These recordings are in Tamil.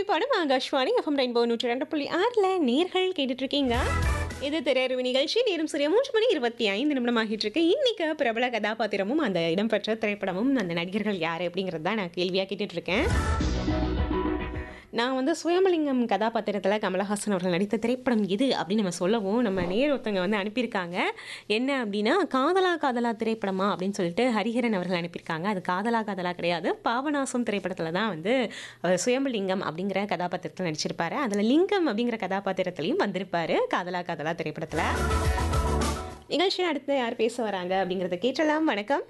ஒருமைப்பாடும் ஆகாஷ்வாணி எஃப்எம் ரெயின்போ நூற்றி ரெண்டு புள்ளி ஆறில் நேர்கள் கேட்டுட்டு இருக்கீங்க இது திரையறிவு நிகழ்ச்சி நேரம் சரியா மூன்று மணி இருபத்தி ஐந்து நிமிடம் ஆகிட்டு இருக்கு இன்னைக்கு பிரபல கதாபாத்திரமும் அந்த இடம்பெற்ற திரைப்படமும் அந்த நடிகர்கள் யார் அப்படிங்கிறது தான் நான் கேள்வியாக கேட்டுட்டு இருக்கேன் நான் வந்து சுயமலிங்கம் கதாபாத்திரத்தில் கமலஹாசன் அவர்கள் நடித்த திரைப்படம் எது அப்படின்னு நம்ம சொல்லவும் நம்ம நேர் ஒருத்தங்க வந்து அனுப்பியிருக்காங்க என்ன அப்படின்னா காதலா காதலா திரைப்படமா அப்படின்னு சொல்லிட்டு ஹரிஹரன் அவர்கள் அனுப்பியிருக்காங்க அது காதலா காதலா கிடையாது பாவநாசம் திரைப்படத்தில் தான் வந்து அவர் சுயமலிங்கம் அப்படிங்கிற கதாபாத்திரத்தில் நடிச்சிருப்பாரு அதில் லிங்கம் அப்படிங்கிற கதாபாத்திரத்திலையும் வந்திருப்பாரு காதலா காதலா திரைப்படத்தில் நிகழ்ச்சியில் அடுத்து யார் பேச வராங்க அப்படிங்கிறத கேட்டலாம் வணக்கம்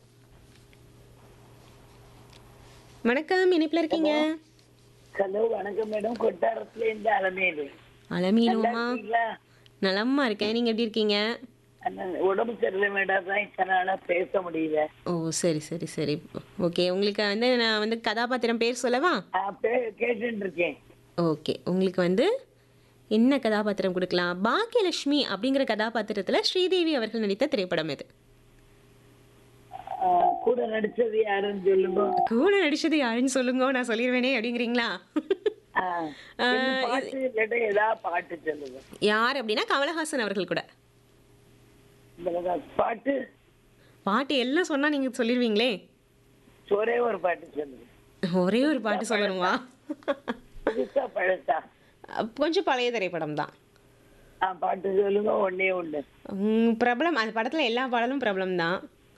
வணக்கம் இணைப்பில் இருக்கீங்க ஹலோ வணக்கம் மேடம் கொட்டாரத்துல இருந்து அலமேடு அலமீனுமா இருக்கீங்களா? நலமா இருக்கேன் நீங்க எப்படி இருக்கீங்க அண்ணா, உடம்பு சரியில்லை மேடம் தான் இத்தனை நாளா பேச முடியல ஓ சரி சரி சரி ஓகே உங்களுக்கு வந்து நான் வந்து கதாபாத்திரம் பேர் சொல்லவா ஆ, பே- கேட்டுட்டு இருக்கேன் ஓகே உங்களுக்கு வந்து என்ன கதாபாத்திரம் கொடுக்கலாம் பாக்கியலட்சுமி அப்படிங்கிற கதாபாத்திரத்தில் ஸ்ரீதேவி அவர்கள் நடித்த திரைப்படம் இது ஆ, கூட நடிச்சது யாருன்னு சொல்லுங்க கூட நடிச்சது யாருன்னு சொல்லுங்க நான் சொல்லிடுவேனே அப்படிங்கிறீங்களா ஆ, என்ன பாட்டு இல்லாட்டா ஏதாவது பாட்டு சொல்லுங்க யார் அப்படின்னா கமலஹாசன் அவர்கள் கூட இந்த பாட்டு பாட்டு எல்லாம் சொன்னால் நீங்கள் சொல்லிடுவீங்களே ஒரே ஒரு பாட்டு சொல்லுங்க ஒரே ஒரு பாட்டு சொல்லணுமா புதுசா பழசா கொஞ்சம் பழைய திரைப்படம் தான் ஆ பாட்டு சொல்லுங்க ஒன்னே ஒண்ணு உம், பிரபலம் அந்த படத்தில் எல்லா பாடலும் பிரபலம் தான்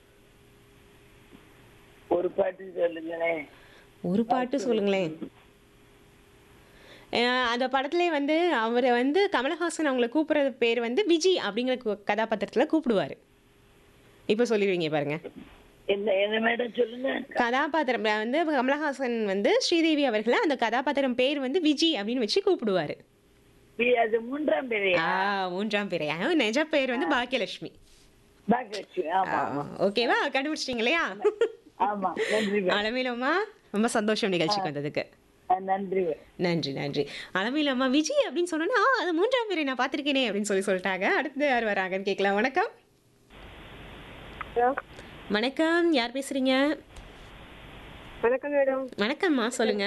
ஒரு பாட்டு சொல்லுங்களேன் ஒரு பாட்டு சொல்லுங்களேன் அஹ் அந்த படத்துல வந்து அவரை வந்து கமலஹாசன் அவங்கள கூப்பிடுறது பேர் வந்து விஜி அப்படிங்கிற கு- கதாபாத்திரத்துல கூப்பிடுவாரு இப்போ சொல்லிடுவீங்க பாருங்க என்ன என்ன மேடம் சொல்லுங்க கதாபாத்திரம் வந்து கமலஹாசன் வந்து ஸ்ரீதேவி அவர்களை அந்த கதாபாத்திரம் பேர் வந்து விஜி அப்படின்னு வச்சு கூப்பிடுவாரு பி- அது மூன்றாம் பேரையா ஆ மூன்றாம் பேரை அஹ் நிஜ பேர் வந்து பாக்கியலட்சுமி பாக்கியலட்சுமி ஆமா ஆமா ஓகேவா கண்டுபிடிச்சிட்டீங்க இல்லையா ஆமா நன்றி மேடம். அளவிலம்மா ரொம்ப சந்தோஷம் நிகழ்ச்சிக்கு வந்ததுக்கு ஆ, நன்றி மேடம். நன்றி நன்றி அளவிலம்மா விஜய் அப்படின்னு சொன்னோன்னா "ஆ, அது மூன்றாம் பேரை நான் பார்த்திருக்கேனே அப்படின்னு சொல்லி சொல்லிட்டாங்க அடுத்து யார் வராங்கன்னு கேட்கலாம் வணக்கம் வணக்கம் யார் பேசுறீங்க வணக்கம் மேடம் வணக்கம்மா சொல்லுங்க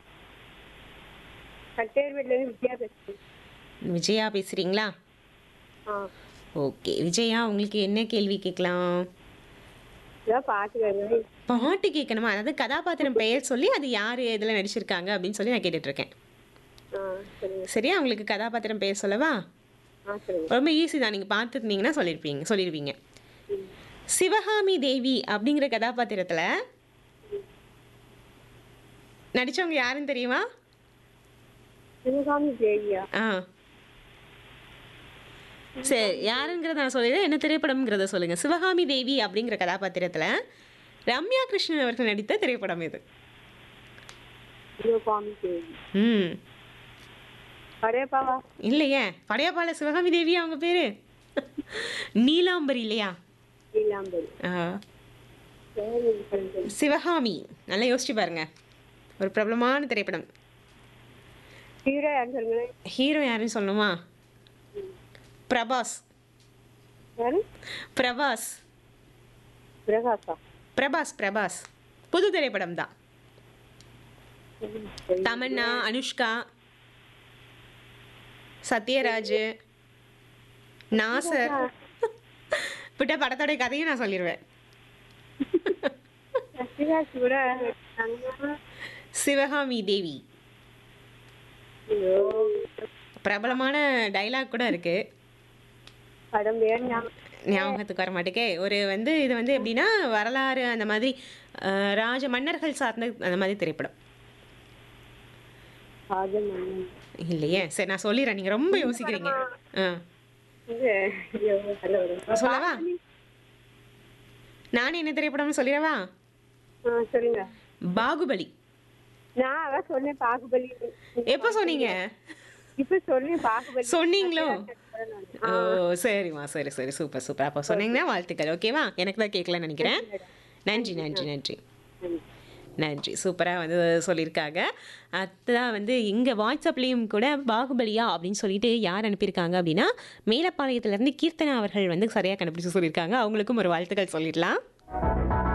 கட்டேர்மேட்லேருந்து வித்யா பேசுகிறேன் விஜயா பேசுறீங்களா ஆ ஓகே விஜயா உங்களுக்கு என்ன கேள்வி கேட்கலாம் இதான் பாட்டு வேணும் பாட்டு கேட்கணுமா அதாவது கதாபாத்திரம் பெயர் சொல்லி அது யார் இதில் நடிச்சிருக்காங்க அப்படின்னு சொல்லி நான் கேட்டுட்டு இருக்கேன் ஆ சரிங்க சரியா உங்களுக்கு கதாபாத்திரம் பெயர் சொல்லவா ஆ சரிங்க ரொம்ப ஈஸி தான் நீங்கள் பார்த்துருந்தீங்கன்னா சொல்லியிருப்பீங்க சொல்லிடுவீங்க சிவகாமி தேவி அப்படிங்கிற கதாபாத்திரத்தில் நடிச்சவங்க யாருன்னு தெரியுமா சிவகாமி தேவியா ஆ சரி யாருங்கிறத நான் சொல்லிடுறேன் என்ன திரைப்படம்ங்கிறத சொல்லுங்கள் சிவகாமி தேவி அப்படிங்கிற கதாபாத்திரத்தில் ரம்யா கிருஷ்ணன் அவர்கள் நடித்த திரைப்படம் இது சிவகாமி தேவி ம் படையப்பாவா இல்லையே படையப்பால சிவகாமி தேவி அவங்க பேர் நீலாம்பரி இல்லையா நீலாம்பரி ஆ சரி சரி. சிவகாமி நல்லா யோசிச்சு பாருங்க ஒரு பிரபலமான திரைப்படம் ஹீரோ யாருன்னு சொல்லுங்களேன் ஹீரோ யாருன்னு சொல்லணுமா பிரபாஸ் யாரு பிரபாஸ் பிரகாஷா பிரபாஸ் பிரபாஸ் புது திரைப்படம் தான் சரி. தமன்னா அனுஷ்கா சத்யராஜ் நாசர் விட்ட படத்தோட கதையும் நான் சொல்லிடுவேன் சத்யராஜ் கூட நடிச்சாங்க. சிவகாமி தேவி ஐயோ பிரபலமான டைலாக் கூட இருக்கு படம் பேர் ஞாபகம் ஞாபகத்துக்கு வர மாட்டேக்கே ஒரு வந்து இது வந்து எப்படின்னா வரலாறு அந்த மாதிரி அஹ், ராஜ மன்னர்கள் சார்ந்த அந்த மாதிரி திரைப்படம் ராஜமன்னன். இல்லையே சரி நான் சொல்லிடுறேன் நீங்கள் ரொம்ப யோசிக்கிறீங்க ஆ இது ஐயோ, hello. சொல்லவா நான் என்ன திரைப்படம்னு சொல்லிடவா ஆ சொல்லுங்க பாகுபலி நான் அதான் சொன்னேன் பாகுபலி எப்போ சொன்னீங்க இப்ப சொன்னேன் பாகுபலி சொன்னீங்களோ ஓ சரிம்மா சரி சரி சூப்பர் சூப்பர் அப்போ சொன்னீங்கன்னா வாழ்த்துக்கள் ஓகேவா எனக்கு தான் கேட்கலன்னு நினைக்கிறேன் நன்றி நன்றி நன்றி நன்றி சூப்பராக வந்து சொல்லியிருக்காங்க அதுதான் வந்து இங்கே வாட்ஸ்அப்லேயும் கூட பாகுபலியா அப்படின்னு சொல்லிட்டு யார் அனுப்பியிருக்காங்க அப்படின்னா மேலப்பாளையத்துலேருந்து கீர்த்தனா அவர்கள் வந்து சரியாக கண்டுபிடிச்சு சொல்லியிருக்காங்க அவங்களுக்கும் ஒரு வாழ்த்துக்கள் சொல்லிடலாம்